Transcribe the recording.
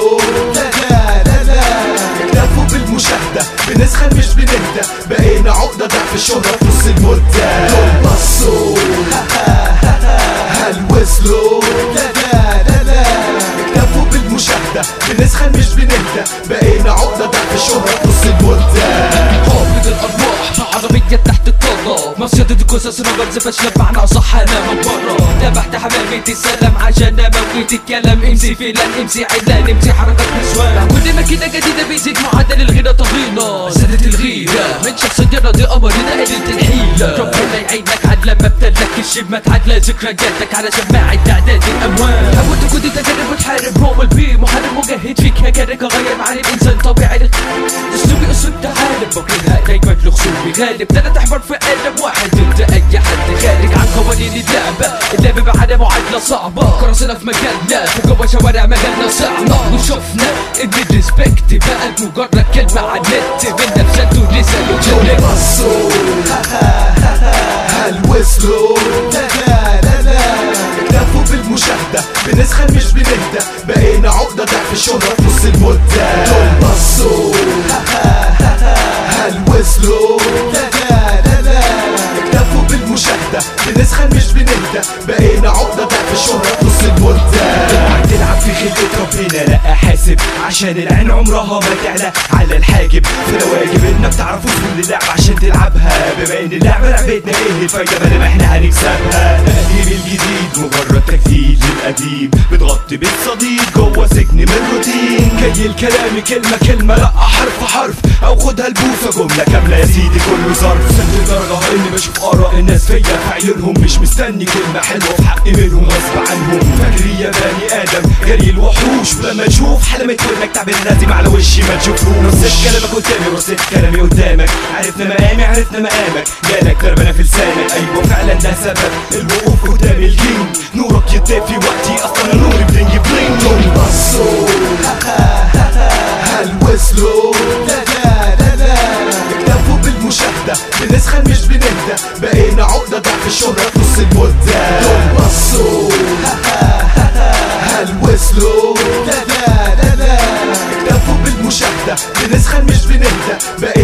وصلوا لا لا لا لا اكتفوا بالمشاهدة بنسخن مش بنهدى بقينا عقدة ضعف الشهرة في نص المدة دول بصوا هل وصلوا لا لا لا لا اكتفوا بالمشاهدة بنسخن مش بنهدى بقينا عقدة ضعف الشهرة في نص المدة قابض الارواح عربية تحت الطاقة مصيدة الجثث رجل فاشلة بمعنى صح انا من برا ذبحت حمامة السلام عشان اموت الكلام امسي فيلان امسي عدلان امسي حركات نسوان كل ما كده جديدة بيزيد معدل الغيرة طغينا زادت الغيرة من شخصية راضي قمرنا قلة الحيلة ربنا يعينك عاد لما ابتلك الشمات عادلة ذكرياتك على شماعة تعداد الاموال حاولت كنت تجرب وتحارب رومل بي محارب مجاهد فيك هكذا غير معاني الانسان طبيعي اسلوبي اسلوب تعالب بكرهها دايما لخصومي غالب ده تحمر في قلب واحد ضد اي حد خارج عن قوانين اللعبة اللعبة بعد معادلة صعبة كرسنا في مجالنا في جوا شوارع مجالنا صعبة وشفنا ان الريسبكت بقى مجرد كلمة على النت من نفسك ورسالة دول بصوا هل وصلوا لا لا لا لا اكتفوا بالمشاهدة بنسخن مش بنهدى بقينا عقدة ضعف الشهرة في نص المدة دول بصوا هل وصلوا لا لا لا لا اكتفوا بالمشاهدة بنسخن مش بنهدى بقينا عقدة ضعف الشهرة في نص المدة تلعب في خلقة ربنا لا حاسب عشان العين عمرها ما تعلى على الحاجب فالواجب انك تعرف اصول اللعبة عشان تلعبها بما ان اللعبة لعبتنا ايه الفايدة ما احنا هنكسبها تقديم الجديد مجرد تجديد للقديم بتغطي بالصديق جوه سجن من روتين كي الكلام كلمة كلمة لا حرف حرف او خدها البوسة جملة كاملة يا سيدي كله ظرف سد درجة اني بشوف اراء الناس فيا في عيونهم مش مستني كلمة حلوة في حق منهم غصب عنهم فاكري يا بني ادم جري الوحوش ولما تشوف حلمت ودنك تعبير لازم على وشي ما تشوفوش رصيت كلامك قدامي رصيت كلامي قدامك عرفنا مقامي عرفنا مقامك جالك دربنا في لسانك ايوه فعلا ده سبب الوقوف قدام الكينج نورك يطفي وقتي اصلا نوري بلينج بلينج دول بصوا هل وصلوا لا لا لا لا اكتفوا بالمشاهدة بنسخن مش بنهدى بقينا عقدة ضعف الشهرة في نص المدة دول بصوا هل وصلوا لا لا لا لا اكتفوا بالمشاهدة بنسخن مش بنهدى بقينا